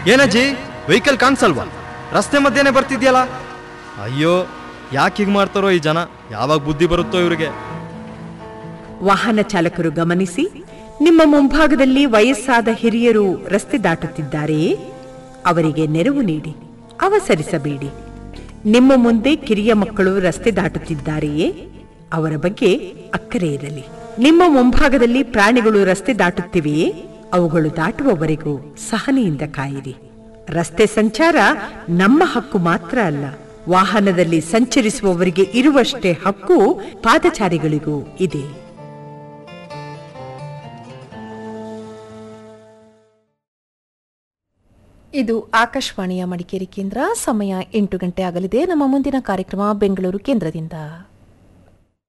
ಏನಜ್ಜಿ vehicle ಕಾಣಿಸಲ್ವಾ ರಸ್ತೆ ಮಧ್ಯೆನೆ ಬರ್ತಿದ್ಯಲ್ಲ ಅಯ್ಯೋ ಯಾಕೆ ಹೀಗೆ ಮಾಡ್ತಾರೋ ಈ ಜನ ಯಾವಾಗ ಬುದ್ಧಿ ಬರುತ್ತೋ ಇವ್ರಿಗೆ ವಾಹನ ಚಾಲಕರು ಗಮನಿಸಿ ನಿಮ್ಮ ಮುಂಭಾಗದಲ್ಲಿ ವಯಸ್ಸಾದ ಹಿರಿಯರು ರಸ್ತೆ ದಾಟುತ್ತಿದ್ದಾರೆಯೇ ಅವರಿಗೆ ನೆರವು ನೀಡಿ ಅವಸರಿಸಬೇಡಿ ನಿಮ್ಮ ಮುಂದೆ ಕಿರಿಯ ಮಕ್ಕಳು ರಸ್ತೆ ದಾಟುತ್ತಿದ್ದಾರೆಯೇ ಅವರ ಬಗ್ಗೆ ಅಕ್ಕರೆ ಇರಲಿ ನಿಮ್ಮ ಮುಂಭಾಗದಲ್ಲಿ ಪ್ರಾಣಿಗಳು ರಸ್ತೆ ದಾಟುತ್ತಿವೆಯೇ ಅವುಗಳು ದಾಟುವವರೆಗೂ ಸಹನೆಯಿಂದ ಕಾಯಿರಿ ರಸ್ತೆ ಸಂಚಾರ ನಮ್ಮ ಹಕ್ಕು ಮಾತ್ರ ಅಲ್ಲ ವಾಹನದಲ್ಲಿ ಸಂಚರಿಸುವವರಿಗೆ ಇರುವಷ್ಟೇ ಹಕ್ಕು ಪಾದಚಾರಿಗಳಿಗೂ ಇದೆ ಇದು ಆಕಾಶವಾಣಿಯ ಮಡಿಕೇರಿ ಕೇಂದ್ರ ಸಮಯ ಎಂಟು ಗಂಟೆ ಆಗಲಿದೆ ನಮ್ಮ ಮುಂದಿನ ಕಾರ್ಯಕ್ರಮ ಬೆಂಗಳೂರು ಕೇಂದ್ರದಿಂದ